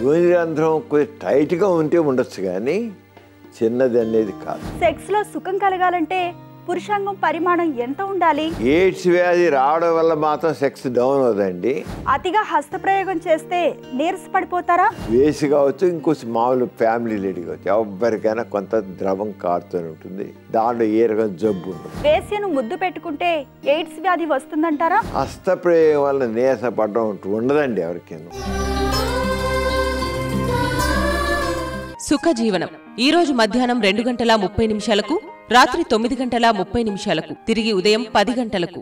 యోని రంధ్రం కొద్దిగా టైట్గా ఉంటే ఉండొచ్చు కానీ చిన్నది అనేది కాదు సెక్స్ లో సుఖం కలగాలంటే పురుషాంగం పరిమాణం ఎంత ఉండాలి ఎయిడ్స్ వ్యాధి రావడం వల్ల మాత్రం సెక్స్ డౌన్ అవుదండి అతిగా హస్తప్రయోగం చేస్తే నీరస పడిపోతారా వేసి కావచ్చు ఇంకో మామూలు ఫ్యామిలీ లేడీ కావచ్చు ఎవరికైనా కొంత ద్రవం కారుతూనే ఉంటుంది దాంట్లో ఏ రకం జబ్బు ఉండదు వేశ్యను ముద్దు పెట్టుకుంటే ఎయిడ్స్ వ్యాధి వస్తుందంటారా హస్తప్రయోగం వల్ల నీరస పడడం ఉండదండి ఎవరికైనా సుఖజీవనం ఈ రోజు మధ్యాహ్నం రెండు గంటల ముప్పై నిమిషాలకు రాత్రి తొమ్మిది గంటల ముప్పై నిమిషాలకు తిరిగి ఉదయం పది గంటలకు